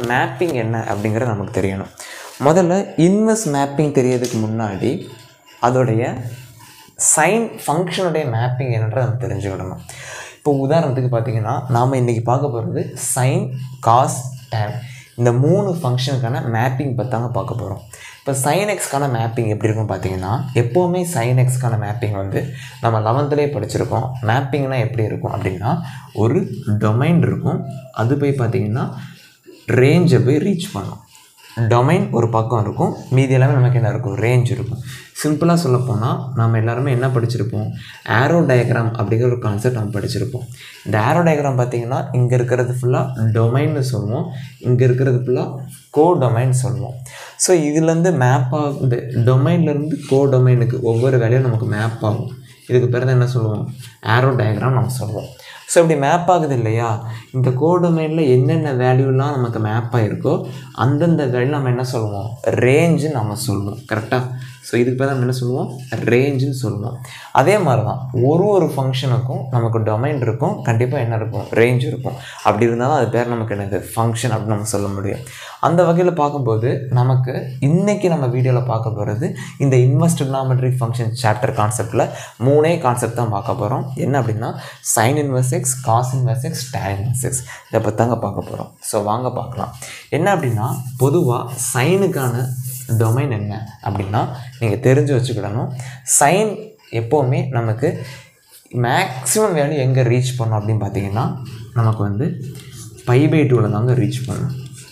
mapping என்ன அப்படிங்கிறது நமக்கு தெரியணும் முதல்ல இன்வெர்ஸ் மேப்பிங் தெரியறதுக்கு முன்னாடி அதோடைய சைன் ஃபங்க்ஷனுடைய மேப்பிங் என்னன்றதை நம்ம தெரிஞ்சுக்கிடணும் இப்போ உதாரணத்துக்கு பார்த்தீங்கன்னா நாம் இன்றைக்கி பார்க்க போகிறது சைன் காஸ் tan இந்த மூணு ஃபங்க்ஷனுக்கான மேப்பிங் பற்றி பார்க்க போகிறோம் இப்போ சைன் எக்ஸ்க்கான மேப்பிங் எப்படி இருக்கும் பார்த்தீங்கன்னா எப்போவுமே சைன் எக்ஸ்க்கான மேப்பிங் வந்து நம்ம லெவன்த்துலேயே படிச்சிருக்கோம் மேப்பிங்னா எப்படி இருக்கும் அப்படின்னா ஒரு டொமைன் இருக்கும் அது போய் பார்த்தீங்கன்னா ரேஞ்சை போய் ரீச் பண்ணும் டொமைன் ஒரு பக்கம் இருக்கும் மீதி எல்லாமே நமக்கு என்ன இருக்கும் ரேஞ்ச் இருக்கும் சிம்பிளாக சொல்லப்போனால் நம்ம எல்லாருமே என்ன படிச்சிருப்போம் ஆரோ டயக்ராம் அப்படிங்கிற ஒரு கான்செப்ட் நம்ம படிச்சிருப்போம் இந்த ஆரோ டயக்ராம் பார்த்தீங்கன்னா இங்கே இருக்கிறது ஃபுல்லாக டொமைன்னு சொல்லுவோம் இங்கே இருக்கிறது ஃபுல்லாக கோ டொமைன் சொல்லுவோம் ஸோ இதுலேருந்து மேப் ஆகுது டொமைன்லேருந்து கோ டொமைனுக்கு ஒவ்வொரு வேலையும் நமக்கு மேப் ஆகும் இதுக்கு பேர் தான் என்ன சொல்லுவோம் ஆரோ டயக்ராம் நம்ம சொல்லுவோம் ஸோ இப்படி மேப் ஆகுது இல்லையா இந்த கோடொமைனில் என்னென்ன வேல்யூலாம் நமக்கு மேப் ஆகிருக்கோ அந்தந்த வேல்யூ நம்ம என்ன சொல்லுவோம் ரேஞ்சுன்னு நம்ம சொல்லுவோம் கரெக்டாக ஸோ இதுக்கு பேர் நம்ம என்ன சொல்லுவோம் ரேஞ்சுன்னு சொல்லுவோம் அதே மாதிரி தான் ஒரு ஒரு ஃபங்க்ஷனுக்கும் நமக்கு டொமைன் இருக்கும் கண்டிப்பாக என்ன இருக்கும் ரேஞ்ச் இருக்கும் அப்படி இருந்தாலும் அது பேர் நமக்கு என்னது ஃபங்க்ஷன் அப்படின்னு நம்ம சொல்ல முடியும் அந்த வகையில் பார்க்கும்போது நமக்கு இன்றைக்கி நம்ம வீடியோவில் பார்க்க போகிறது இந்த இன்வெஸ்ட் ட்ரிக்னாமெட்ரிக் ஃபங்க்ஷன் சாப்டர் கான்செப்டில் மூணே கான்செப்ட் தான் பார்க்க போகிறோம் என்ன அப்படின்னா sine inverse x cos inverse x tan inverse x இதை பற்றி தாங்க பார்க்க போகிறோம் ஸோ வாங்க பார்க்கலாம் என்ன அப்படின்னா பொதுவாக சைனுக்கான டொமைன் என்ன அப்படின்னா நீங்கள் தெரிஞ்சு வச்சுக்கிடணும் சைன் எப்போவுமே நமக்கு மேக்ஸிமம் வேல்யூ எங்கே ரீச் பண்ணும் அப்படின்னு பார்த்தீங்கன்னா நமக்கு வந்து பை பை டூவில் தாங்க ரீச் பண்ணும்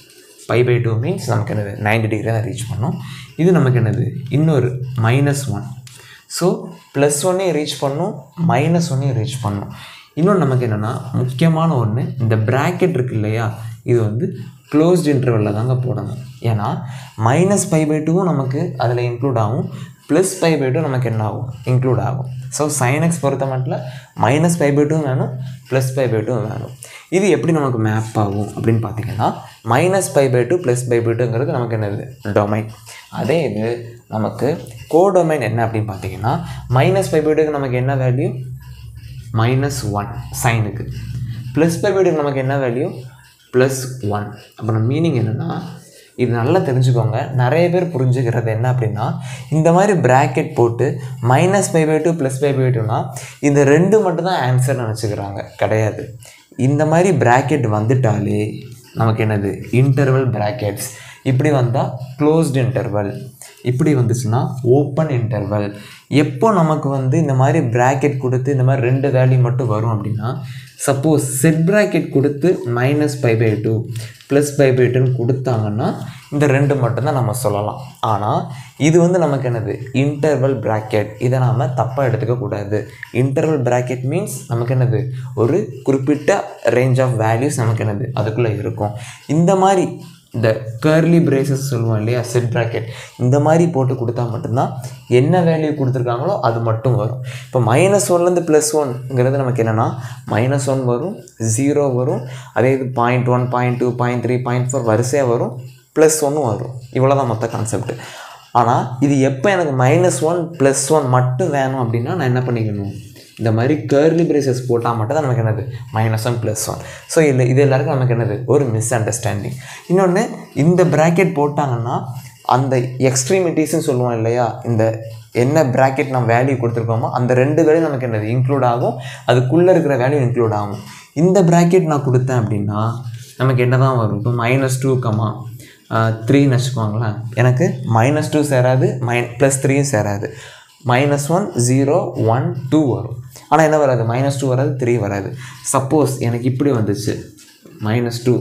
பை பை டூ மீன்ஸ் நமக்கு என்னது நைன்டி டிகிரி தான் ரீச் பண்ணும் இது நமக்கு என்னது இன்னொரு மைனஸ் ஒன் ஸோ ப்ளஸ் ஒன்னையும் ரீச் பண்ணும் மைனஸ் ஒன்னையும் ரீச் பண்ணும் இன்னொன்று நமக்கு என்னென்னா முக்கியமான ஒன்று இந்த ப்ராக்கெட் இருக்கு இல்லையா இது வந்து க்ளோஸ்ட் இன்டர்வலில் தாங்க போடணும் ஏன்னா மைனஸ் ஃபைவ் பை டூவும் நமக்கு அதில் இன்க்ளூட் ஆகும் ப்ளஸ் ஃபைவ் பை டூ நமக்கு என்ன ஆகும் இன்க்ளூட் ஆகும் ஸோ சைனக்ஸ் பொறுத்த மட்டும் மைனஸ் ஃபைவ் பை டூ வேணும் ப்ளஸ் ஃபைவ் பை டூ வேணும் இது எப்படி நமக்கு மேப் ஆகும் அப்படின்னு பார்த்தீங்கன்னா minus five by two plus five by டூங்கிறது நமக்கு என்னது டொமைன் அதே இது நமக்கு கோடொமைன் என்ன அப்படின்னு பார்த்தீங்கன்னா மைனஸ் ஃபைவ் பை டூக்கு நமக்கு என்ன வேல்யூ மைனஸ் ஒன் சைனுக்கு ப்ளஸ் ஃபைவ் பை டூக்கு நமக்கு என்ன வேல்யூ ப்ளஸ் ஒன் அப்புறம் மீனிங் என்னென்னா இது நல்லா தெரிஞ்சுக்கோங்க நிறைய பேர் புரிஞ்சுக்கிறது என்ன அப்படின்னா இந்த மாதிரி ப்ராக்கெட் போட்டு minus five by two plus five by டூனா இந்த ரெண்டு மட்டும் தான் ஆன்சர் நினச்சிக்கிறாங்க கிடையாது இந்த மாதிரி ப்ராக்கெட் வந்துட்டாலே நமக்கு என்னது இன்டர்வல் ப்ராக்கெட்ஸ் இப்படி வந்தால் க்ளோஸ்டு இன்டர்வல் இப்படி வந்துச்சுன்னா ஓப்பன் இன்டர்வல் எப்போ நமக்கு வந்து இந்த மாதிரி ப்ராக்கெட் கொடுத்து இந்த மாதிரி ரெண்டு வேல்யூ மட்டும் வரும் அப்படின்னா சப்போஸ் செட் ப்ராக்கெட் கொடுத்து minus five by two plus five by டூன்னு கொடுத்தாங்கன்னா இந்த ரெண்டு மட்டும்தான் நம்ம சொல்லலாம் ஆனால் இது வந்து நமக்கு என்னது இன்டர்வல் ப்ராக்கெட் இதை நாம் தப்பாக எடுத்துக்க கூடாது இன்டர்வல் ப்ராக்கெட் மீன்ஸ் நமக்கு என்னது ஒரு குறிப்பிட்ட ரேஞ்ச் ஆஃப் வேல்யூஸ் நமக்கு என்னது அதுக்குள்ளே இருக்கும் இந்த மாதிரி இந்த கர்லி பிரேசஸ் சொல்லுவோம் இல்லையா செட் ப்ராக்கெட் இந்த மாதிரி போட்டு கொடுத்தா மட்டும்தான் என்ன வேல்யூ கொடுத்துருக்காங்களோ அது மட்டும் வரும் இப்போ மைனஸ் ஒன்லேருந்து ப்ளஸ் ஒன்ங்கிறது நமக்கு என்னென்னா மைனஸ் ஒன் வரும் ஜீரோ வரும் அதே இது point one point two point three point four வரிசையாக வரும் ப்ளஸ் ஒன்னும் வரும் இவ்வளோ தான் மொத்த கான்செப்ட் ஆனால் இது எப்போ எனக்கு மைனஸ் ஒன் ப்ளஸ் ஒன் மட்டும் வேணும் அப்படின்னா நான் என்ன பண்ணிக்கணும் இந்த மாதிரி கேர்லி பிரேசஸ் போட்டால் மட்டும் தான் நமக்கு என்னது minus one plus one so இல்லை இது எல்லாருக்கும் நமக்கு என்னது ஒரு மிஸ் அண்டர்ஸ்டாண்டிங் இன்னொன்று இந்த ப்ராக்கெட் போட்டாங்கன்னா அந்த எக்ஸ்ட்ரீமிட்டிஸ்ன்னு சொல்லுவோம் இல்லையா இந்த என்ன ப்ராக்கெட் நம்ம வேல்யூ கொடுத்துருக்கோமோ அந்த ரெண்டு வேல்யூ நமக்கு என்னது இன்க்ளூட் ஆகும் அதுக்குள்ளே இருக்கிற வேல்யூ இன்க்ளூட் ஆகும் இந்த ப்ராக்கெட் நான் கொடுத்தேன் அப்படின்னா நமக்கு என்ன தான் வரும் இப்போ மைனஸ் டூ கமா த்ரீன்னு வச்சுக்கோங்களேன் எனக்கு மைனஸ் டூ சேராது மைன் ப்ளஸ் த்ரீயும் சேராது minus one zero one two வரும் ஆனால் என்ன வராது மைனஸ் டூ வராது த்ரீ வராது சப்போஸ் எனக்கு இப்படி வந்துச்சு மைனஸ் டூ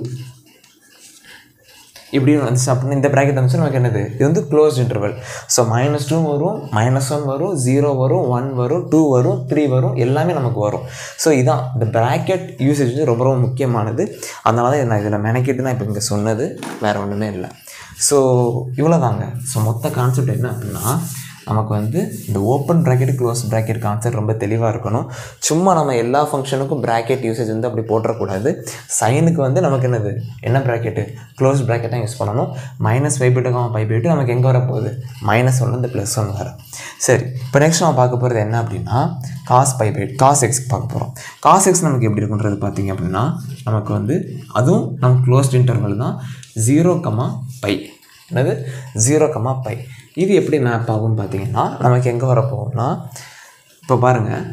இப்படி வந்துச்சு அப்படின்னா இந்த ப்ராக்கெட் வந்துச்சு நமக்கு என்னது இது வந்து close interval so minus two வரும் மைனஸ் ஒன் வரும் ஜீரோ வரும் ஒன் வரும் டூ வரும் த்ரீ வரும் எல்லாமே நமக்கு வரும் ஸோ இதான் இந்த ப்ராக்கெட் யூசேஜ் வந்து ரொம்ப ரொம்ப முக்கியமானது அதனால தான் நான் இதில் மெனக்கிட்டு தான் இப்போ இங்கே சொன்னது வேறு ஒன்றுமே இல்லை ஸோ இவ்வளோ தாங்க ஸோ மொத்த கான்செப்ட் என்ன அப்படின்னா நமக்கு வந்து இந்த open bracket close bracket concept ரொம்ப தெளிவாக இருக்கணும் சும்மா நம்ம எல்லா ஃபங்க்ஷனுக்கும் ப்ராக்கெட் யூசேஜ் வந்து அப்படி போட்டுறக்கூடாது சைனுக்கு வந்து நமக்கு என்னது என்ன ப்ராக்கெட்டு க்ளோஸ் ப்ராக்கெட் தான் யூஸ் பண்ணணும் மைனஸ் ஃபைவ் பீட்டுக்கும் ஃபைவ் பீட்டு நமக்கு எங்கே வரப்போகுது மைனஸ் ஒன்லேருந்து ப்ளஸ் ஒன் வர சரி இப்போ நெக்ஸ்ட் நம்ம பார்க்க போகிறது என்ன அப்படின்னா cos pi pi cos x பார்க்க போகிறோம் காஸ் எக்ஸ் நமக்கு எப்படி இருக்குன்றது பார்த்தீங்க அப்படின்னா நமக்கு வந்து அதுவும் நம்ம க்ளோஸ்ட் இன்டர்வல் தான் ஜீரோ கமா பை என்னது ஜீரோ கமா பை இது எப்படி மேப் ஆகும்னு பார்த்தீங்கன்னா நமக்கு எங்கே வரப்போகும்னா இப்போ பாருங்கள்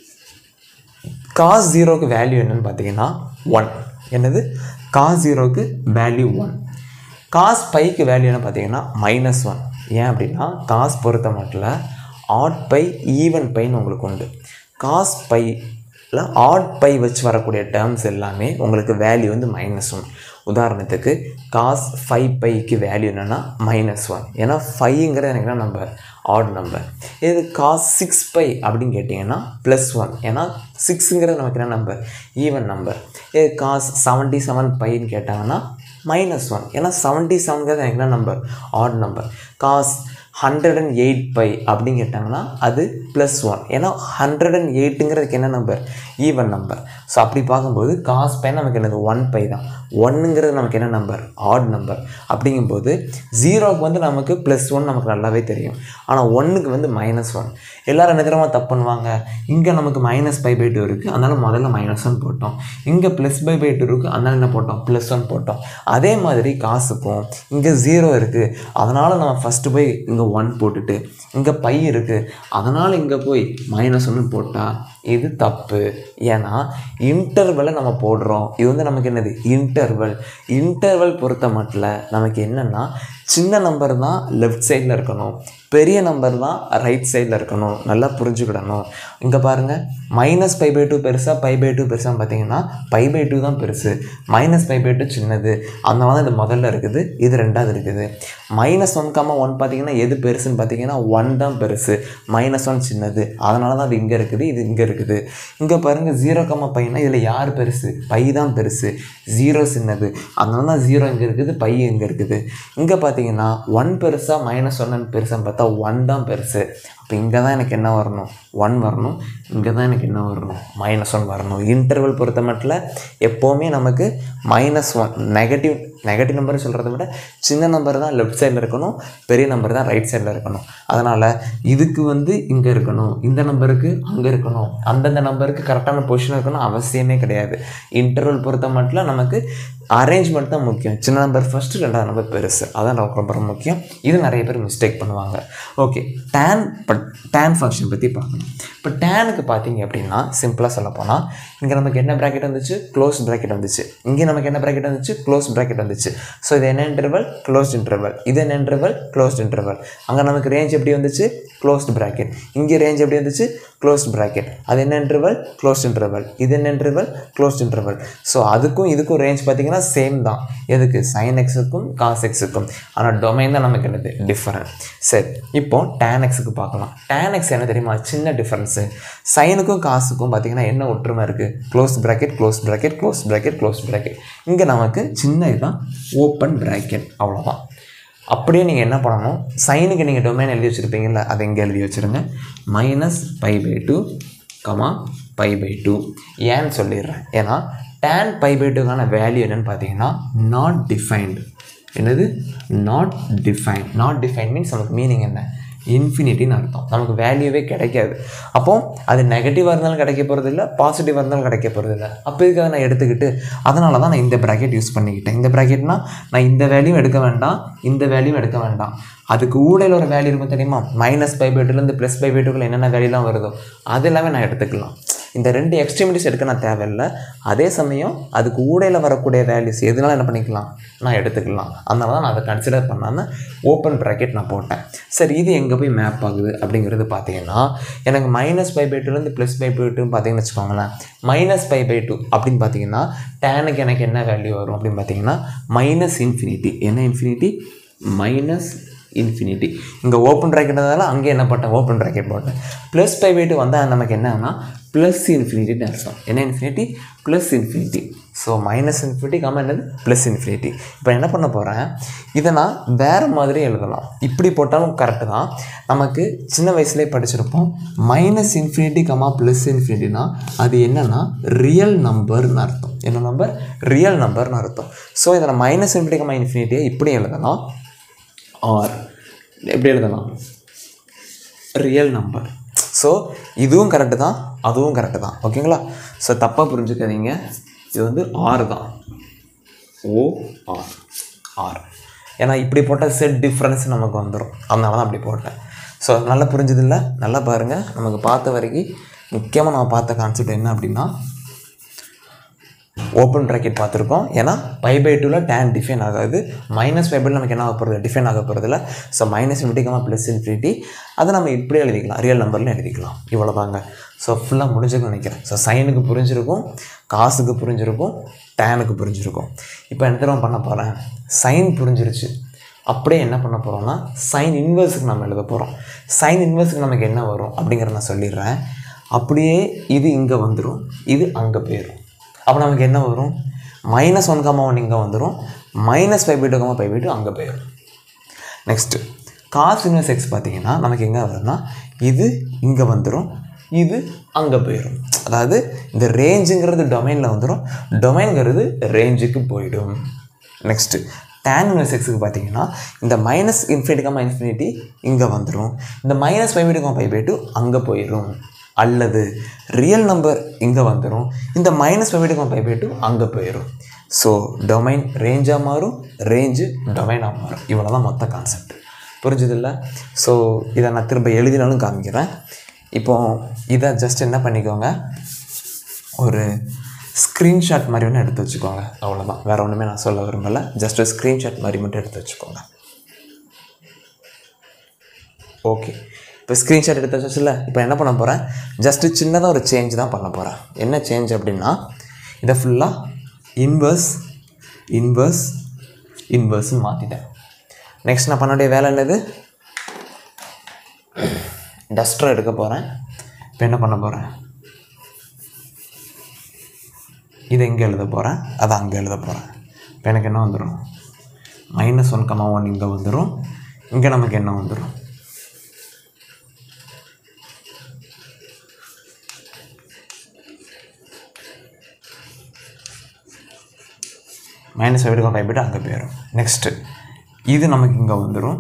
காஸ் ஜீரோக்கு வேல்யூ என்னன்னு பார்த்தீங்கன்னா ஒன் என்னது காஸ் ஜீரோக்கு வேல்யூ ஒன் காஸ் பைக்கு வேல்யூ என்ன பார்த்தீங்கன்னா மைனஸ் ஒன் ஏன் அப்படின்னா காஸ் பொறுத்த மட்டும் ஆட் பை ஈவன் பைன்னு உங்களுக்கு உண்டு காஸ் பையில் ஆட் பை வச்சு வரக்கூடிய டேர்ம்ஸ் எல்லாமே உங்களுக்கு வேல்யூ வந்து மைனஸ் ஒன் உதாரணத்துக்கு காஸ் ஃபைவ் பைக்கு வேல்யூ என்னென்னா மைனஸ் ஒன் ஏன்னா ஃபைவ்ங்கிறது எனக்கு என்ன நம்பர் ஆட் நம்பர் இது காஸ் சிக்ஸ் பை அப்படின்னு கேட்டிங்கன்னா ப்ளஸ் ஒன் ஏன்னா சிக்ஸுங்கிறது நமக்கு என்ன நம்பர் ஈவன் நம்பர் இது காஸ் செவன்ட்டி செவன் பைன்னு கேட்டாங்கன்னா மைனஸ் ஒன் ஏன்னா செவன்ட்டி செவன்கிறது எனக்கு என்ன number odd number cos hundred and eight pi அப்படின்னு கேட்டாங்கன்னா அது ப்ளஸ் ஒன் ஏன்னா ஹண்ட்ரட் அண்ட் எயிட்டுங்கிறதுக்கு என்ன நம்பர் ஈவன் நம்பர் ஸோ அப்படி பார்க்கும்போது காஸ் பை நமக்கு என்னது ஒன் பை தான் ஒன்னுங்கிறது நமக்கு என்ன நம்பர் ஆட் நம்பர் அப்படிங்கும்போது ஜீரோவுக்கு வந்து நமக்கு ப்ளஸ் ஒன் நமக்கு நல்லாவே தெரியும் ஆனால் ஒன்றுக்கு வந்து மைனஸ் ஒன் எல்லோரும் என்ன தெரியுமா தப்பு பண்ணுவாங்க இங்கே நமக்கு மைனஸ் பை பை டூ இருக்குது அதனால் முதல்ல மைனஸ் ஒன் போட்டோம் இங்கே ப்ளஸ் பை பை டூ இருக்குது அதனால் என்ன போட்டோம் ப்ளஸ் ஒன் போட்டோம் அதே மாதிரி காசுக்கும் இங்கே ஜீரோ இருக்குது அதனால் நம்ம ஃபஸ்ட்டு போய் இங்கே ஒன் போட்டுட்டு இங்கே பை இருக்குது அதனால் இங்கே போய் மைனஸ் ஒன்று போட்டால் இது தப்பு ஏன்னா இன்டர்வலை நம்ம போடுறோம் இது வந்து நமக்கு என்னது இன்டர்வல் இன்டர்வல் பொறுத்த மட்டும் நமக்கு என்னென்னா சின்ன நம்பர் தான் லெஃப்ட் சைடில் இருக்கணும் பெரிய நம்பர் தான் ரைட் சைடில் இருக்கணும் நல்லா புரிஞ்சுக்கிடணும் இங்கே பாருங்கள் மைனஸ் பை பை டூ பெருசாக பை பை டூ பெருசான்னு பார்த்தீங்கன்னா பை பை டூ தான் பெருசு மைனஸ் பை பை டூ சின்னது அதனால தான் இது முதல்ல இருக்குது இது ரெண்டாவது இருக்குது மைனஸ் ஒன் காம ஒன் பார்த்தீங்கன்னா எது பெருசுன்னு பார்த்தீங்கன்னா ஒன் தான் பெருசு மைனஸ் ஒன் சின்னது அதனால தான் அது இங்கே இருக்குது இது இங்கே இருக்குது இங்கே பாருங்கள் ஜீரோ கம்மா பையனா இதில் யார் பெருசு பை தான் பெருசு ஜீரோ சின்னது அதனால தான் ஜீரோ இங்கே இருக்குது பை இங்கே இருக்குது இங்கே பார்த்தீங்கன்னா ஒன் பெருசாக மைனஸ் ஒன்னு பெருசான்னு பார்த்தா ஒன் தான் பெருசு அப்போ இங்கே தான் எனக்கு என்ன வரணும் ஒன் வரணும் இங்கே தான் எனக்கு என்ன வரணும் மைனஸ் ஒன் வரணும் இன்டர்வல் பொறுத்த மட்டும் எப்போவுமே நமக்கு minus one negative negative number சொல்கிறத விட சின்ன நம்பர் தான் லெஃப்ட் சைடில் இருக்கணும் பெரிய நம்பர் தான் ரைட் சைடில் இருக்கணும் அதனால் இதுக்கு வந்து இங்கே இருக்கணும் இந்த நம்பருக்கு அங்கே இருக்கணும் அந்தந்த நம்பருக்கு கரெக்டான பொசிஷன் இருக்கணும் அவசியமே கிடையாது இன்டர்வல் பொறுத்த மட்டும் நமக்கு அரேஞ்ச்மெண்ட் தான் முக்கியம் சின்ன நம்பர் ஃபஸ்ட்டு ரெண்டாவது நம்பர் பெருசு அதான் நமக்கு ரொம்ப ரொம்ப முக்கியம் இது நிறைய பேர் மிஸ்டேக் பண்ணுவாங்க okay tan but tan function பற்றி பார்க்கணும் இப்போ டேனுக்கு பார்த்தீங்க அப்படின்னா சிம்பிளாக சொல்ல போனால் இங்கே நமக்கு என்ன ப்ராக்கெட் வந்துச்சு க்ளோஸ் ப்ராக்கெட் வந்துச்சு இங்கே நமக்கு என்ன ப்ராக்கெட் வந்துச்சு க்ளோஸ் ப்ராக்கெட் வந்துச்சு ஸோ இது என்ன இன்டர்வல் க்ளோஸ்ட் இன்டர்வல் இது என்ன இன்டர்வல் க்ளோஸ்ட் இன்டர்வல் அங்கே நமக்கு ரேஞ்ச் எப்படி வந்துச்சு க்ளோஸ்ட் ப்ராக்கெட் இங்கே ரேஞ்ச் எப்படி வந்துச்சு க்ளோஸ்ட் ப்ராக்கெட் அது என்ன இன்டர்வல் க்ளோஸ்ட் இன்டர்வல் இது என்ன இன்டர்வல் க்ளோஸ்ட் இன்டர்வல் ஸோ அதுக்கும் இதுக்கும் ரேஞ்ச் பார்த்தீங்கன்னா சேம் தான் எதுக்கு சைன் எக்ஸுக்கும் காஸ் எக்ஸுக்கும் ஆனால் டொமைன் தான் நமக்கு என்னது டிஃபரண்ட் சரி இப்போ டேன் எக்ஸுக்கு பார்க்கலாம் டேன் எக்ஸ் என்ன தெரியுமா சின்ன டிஃப்ரென்ஸு சைனுக்கும் காசுக்கும் பார்த்தீங்கன்னா என்ன ஒற்றுமை இருக்குது close bracket close bracket close bracket close bracket இங்கே நமக்கு சின்ன இதுதான் ஓப்பன் ப்ராக்கெட் அவ்வளோதான் அப்படியே நீங்கள் என்ன பண்ணணும் சைனுக்கு நீங்கள் டொமைன் எழுதி வச்சுருப்பீங்கல்ல அதை இங்கே எழுதி வச்சுருங்க minus pi by two comma pi by two ஏன்னு சொல்லிடுறேன் ஏன்னா டேன் பை பை டூக்கான வேல்யூ என்னன்னு பார்த்தீங்கன்னா நாட் டிஃபைன்டு என்னது not define not define means நமக்கு மீனிங் என்ன இன்ஃபினிட்டின்னு அர்த்தம் நமக்கு வேல்யூவே கிடைக்காது அப்போ அது நெகட்டிவாக இருந்தாலும் கிடைக்க போகிறது இல்லை பாசிட்டிவாக இருந்தாலும் கிடைக்க போகிறது இல்லை அப்போ இதுக்காக நான் எடுத்துக்கிட்டு அதனால தான் நான் இந்த ப்ராக்கெட் யூஸ் பண்ணிக்கிட்டேன் இந்த ப்ராக்கெட்னா நான் இந்த வேல்யூ எடுக்க வேண்டாம் இந்த வேல்யூ எடுக்க வேண்டாம் அதுக்கு ஊடையில் ஒரு வேல்யூ இருக்கும் தெரியுமா மைனஸ் பை பைட்டுலேருந்து ப்ளஸ் பை பைட்டுக்குள்ள என்னென்ன வேல்யூலாம் வருதோ அது எல்லாமே நான் எடுத்துக்கலாம் இந்த ரெண்டு எக்ஸ்ட்ரீமிட்டிஸ் எடுக்க நான் தேவையில்லை அதே சமயம் அதுக்கு ஊடையில் வரக்கூடிய வேல்யூஸ் எதுனாலும் என்ன பண்ணிக்கலாம் நான் எடுத்துக்கலாம் அதனால தான் நான் அதை கன்சிடர் பண்ணாமல் ஓப்பன் ப்ராக்கெட் நான் போட்டேன் சரி இது எங்கே போய் மேப் ஆகுது அப்படிங்கிறது பார்த்தீங்கன்னா எனக்கு மைனஸ் பை பை டூலேருந்து ப்ளஸ் பை பை டூ பார்த்தீங்கன்னு வச்சுக்கோங்களேன் மைனஸ் பை பை டூ அப்படின்னு பார்த்தீங்கன்னா டேனுக்கு எனக்கு என்ன வேல்யூ வரும் அப்படின்னு பார்த்தீங்கன்னா மைனஸ் இன்ஃபினிட்டி என்ன இன்ஃபினிட்டி மைனஸ் இன்ஃபினிட்டி இங்கே ஓப்பன் ப்ராக்கெட்னால அங்கே என்ன போட்டேன் ஓப்பன் ப்ராக்கெட் போட்டேன் ப்ளஸ் பை பை டூ வந்தால் நமக்கு என்னன்னா ப்ளஸ் இன்ஃபினிட்டின்னு அர்த்தம் என்ன infinity plus infinity so minus infinity comma என்னது ப்ளஸ் இன்ஃபினிட்டி இப்போ என்ன பண்ண போகிறேன் இதை நான் வேறு மாதிரி எழுதலாம் இப்படி போட்டாலும் கரெக்டு தான் நமக்கு சின்ன வயசுலேயே படிச்சிருப்போம் மைனஸ் இன்ஃபினிட்டி கமா ப்ளஸ் இன்ஃபினிட்டினா அது என்னன்னா ரியல் நம்பர்னு அர்த்தம் என்ன நம்பர் ரியல் நம்பர்னு அர்த்தம் ஸோ இதை நான் மைனஸ் இன்ஃபினிட்டி கமா இன்ஃபினிட்டியை இப்படி எழுதலாம் ஆர் எப்படி எழுதலாம் ரியல் நம்பர் ஸோ இதுவும் கரெக்டு தான் அதுவும் கரெக்டு தான் ஓகேங்களா ஸோ தப்பாக புரிஞ்சுக்காதீங்க இது வந்து ஆர் தான் ஓ ஆர் ஆர் ஏன்னா இப்படி போட்டால் செட் டிஃப்ரென்ஸ் நமக்கு வந்துடும் அதனால தான் அப்படி போட்டேன் ஸோ நல்லா புரிஞ்சதில்ல நல்லா பாருங்கள் நமக்கு பார்த்த வரைக்கும் முக்கியமாக நம்ம பார்த்த கான்செப்ட் என்ன அப்படின்னா ஓப்பன் ப்ராக்கெட் பார்த்துருக்கோம் ஏன்னா பை பை டூவில் டேன் டிஃபைன் ஆகாது மைனஸ் ஃபைவ் நமக்கு என்ன ஆக போகிறது டிஃபைன் ஆக போகிறதில்ல ஸோ மைனஸ் இன்ஃபினிட்டிக்கமாக ப்ளஸ் இன்ஃபினிட்டி அதை நம்ம இப்படியே எழுதிக்கலாம் ரியல் நம்பரில் எழுதிக்கலாம் இவ்வளோதாங்க ஸோ ஃபுல்லாக முடிஞ்சுன்னு நினைக்கிறேன் ஸோ சைனுக்கு புரிஞ்சிருக்கும் காசுக்கு புரிஞ்சிருக்கும் டேனுக்கு புரிஞ்சிருக்கும் இப்போ என்ன தெரியுமா பண்ண போகிறேன் சைன் புரிஞ்சிருச்சு அப்படியே என்ன பண்ண போகிறோம்னா சைன் இன்வர்ஸுக்கு நம்ம எழுத போகிறோம் சைன் இன்வர்ஸுக்கு நமக்கு என்ன வரும் அப்படிங்கிறத நான் சொல்லிடுறேன் அப்படியே இது இங்கே வந்துடும் இது அங்கே போயிடும் அப்போ நமக்கு என்ன வரும் மைனஸ் ஒன் காமா ஒன் இங்கே வந்துடும் minus five by two comma five by two அங்கே போயிடும் நெக்ஸ்ட்டு காஸ் இன்வெர்ஸ் எக்ஸ் பார்த்தீங்கன்னா நமக்கு எங்கே வரும்னா இது இங்கே வந்துடும் இது அங்கே போயிடும் அதாவது இந்த ரேஞ்சுங்கிறது டொமைனில் வந்துடும் டொமைன்ங்கிறது ரேஞ்சுக்கு போயிடும் நெக்ஸ்ட்டு tan இன்வெர்ஸ் எக்ஸுக்கு பார்த்தீங்கன்னா இந்த மைனஸ் இன்ஃபினிட்டிக்காம இன்ஃபினிட்டி இங்கே வந்துடும் இந்த minus five by five by two அங்கே போயிடும் அல்லது ரியல் நம்பர் இங்கே வந்துடும் இந்த minus five by five by two அங்கே போயிடும் ஸோ டொமைன் ரேஞ்சாக மாறும் ரேஞ்சு டொமைனாக மாறும் இவ்வளோ தான் மொத்த கான்செப்ட் புரிஞ்சதில்ல ஸோ இதை நான் திரும்ப எழுதினாலும் காமிக்கிறேன் இப்போ இதை ஜஸ்ட் என்ன பண்ணிக்கோங்க ஒரு ஸ்க்ரீன்ஷாட் மாதிரி ஒன்று எடுத்து வச்சுக்கோங்க அவ்வளோதான் வேறு ஒன்றுமே நான் சொல்ல விரும்பலை ஜஸ்ட் ஒரு ஸ்க்ரீன்ஷாட் மாதிரி மட்டும் எடுத்து வச்சுக்கோங்க ஓகே இப்போ ஸ்க்ரீன்ஷாட் எடுத்து வச்சுல இப்போ என்ன பண்ண போகிறேன் ஜஸ்ட்டு சின்னதாக ஒரு சேஞ்ச் தான் பண்ண போகிறேன் என்ன சேஞ்ச் அப்படின்னா இதை ஃபுல்லாக இன்வர்ஸ் இன்வர்ஸ் இன்வர்ஸ்னு மாற்றிட்டேன் நெக்ஸ்ட் நான் பண்ண வேண்டிய வேலை என்னது டஸ்டர் எடுக்க போகிறேன் இப்போ என்ன பண்ண போகிறேன் இதை இங்கே எழுத போகிறேன் அதை அங்கே எழுத போகிறேன் இப்போ எனக்கு என்ன வந்துடும் மைனஸ் ஒன் கமா ஒன் இங்கே வந்துடும் இங்கே நமக்கு என்ன வந்துடும் மைனஸ் ஃபைவ் ஃபைவ் போய்ட்டு அங்கே போயிடும் நெக்ஸ்ட்டு இது நமக்கு இங்கே வந்துடும்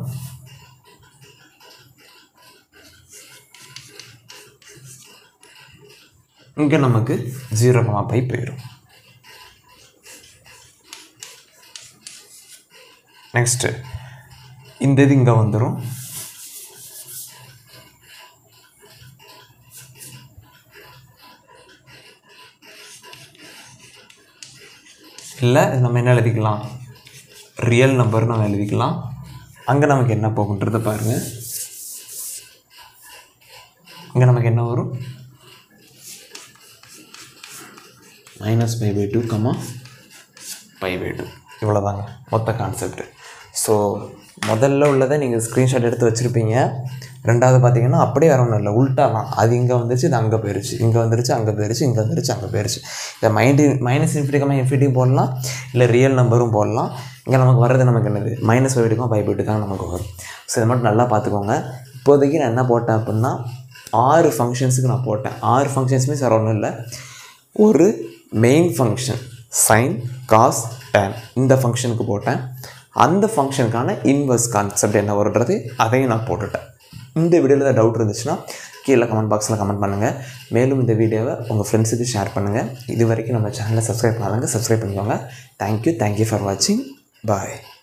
இங்கே நமக்கு ஜீரோ கமா பை போயிடும் நெக்ஸ்ட்டு இந்த இது இங்கே வந்துடும் இல்லை நம்ம என்ன எழுதிக்கலாம் ரியல் நம்பர் நம்ம எழுதிக்கலாம் அங்கே நமக்கு என்ன போகுன்றதை பாருங்கள் இங்கே நமக்கு என்ன வரும் minus pi by two comma pi by two இவ்வளோதாங்க மொத்த கான்செப்ட் ஸோ முதல்ல உள்ளதை நீங்கள் ஸ்க்ரீன்ஷாட் எடுத்து வச்சுருப்பீங்க ரெண்டாவது பார்த்தீங்கன்னா அப்படியே வேற ஒன்றும் இல்லை உல்ட்டா தான் அது இங்கே வந்துருச்சு இது அங்கே போயிருச்சு இங்கே வந்துருச்சு அங்கே போயிருச்சு இங்கே வந்துருச்சு அங்கே போயிருச்சு இதை மைண்டி மைனஸ் இன்ஃபினிட்டிக்கமாக இன்ஃபினிட்டி போடலாம் இல்லை ரியல் நம்பரும் போடலாம் இங்கே நமக்கு வர்றது நமக்கு என்னது மைனஸ் ஃபைவ் இருக்கும் ஃபைவ் தான் நமக்கு வரும் ஸோ இதை மட்டும் நல்லா பார்த்துக்கோங்க இப்போதைக்கு நான் என்ன போட்டேன் அப்படின்னா ஆறு ஃபங்க்ஷன்ஸுக்கு நான் போட்டேன் ஆறு ஃபங்க்ஷன்ஸுமே சார் ஒன்றும் இல்லை ஒரு main function sine cos tan இந்த ஃபங்க்ஷனுக்கு போட்டேன் அந்த ஃபங்க்ஷனுக்கான இன்வர்ஸ் கான்செப்ட் என்ன வருன்றது அதையும் நான் போட்டுட்டேன் இந்த வீடியோவில் ஏதாவது டவுட் இருந்துச்சுன்னா கீழே கமெண்ட் பாக்ஸில் கமெண்ட் பண்ணுங்கள் மேலும் இந்த வீடியோவை உங்கள் ஃப்ரெண்ட்ஸுக்கு ஷேர் பண்ணுங்கள் இது வரைக்கும் நம்ம சேனலை சப்ஸ்கிரைப் பண்ணாதவங்க சப்ஸ்கிரைப் பண்ணிக்கோங்க தேங்க்யூ தேங்க்யூ ஃபார் வாட்சிங் பாய்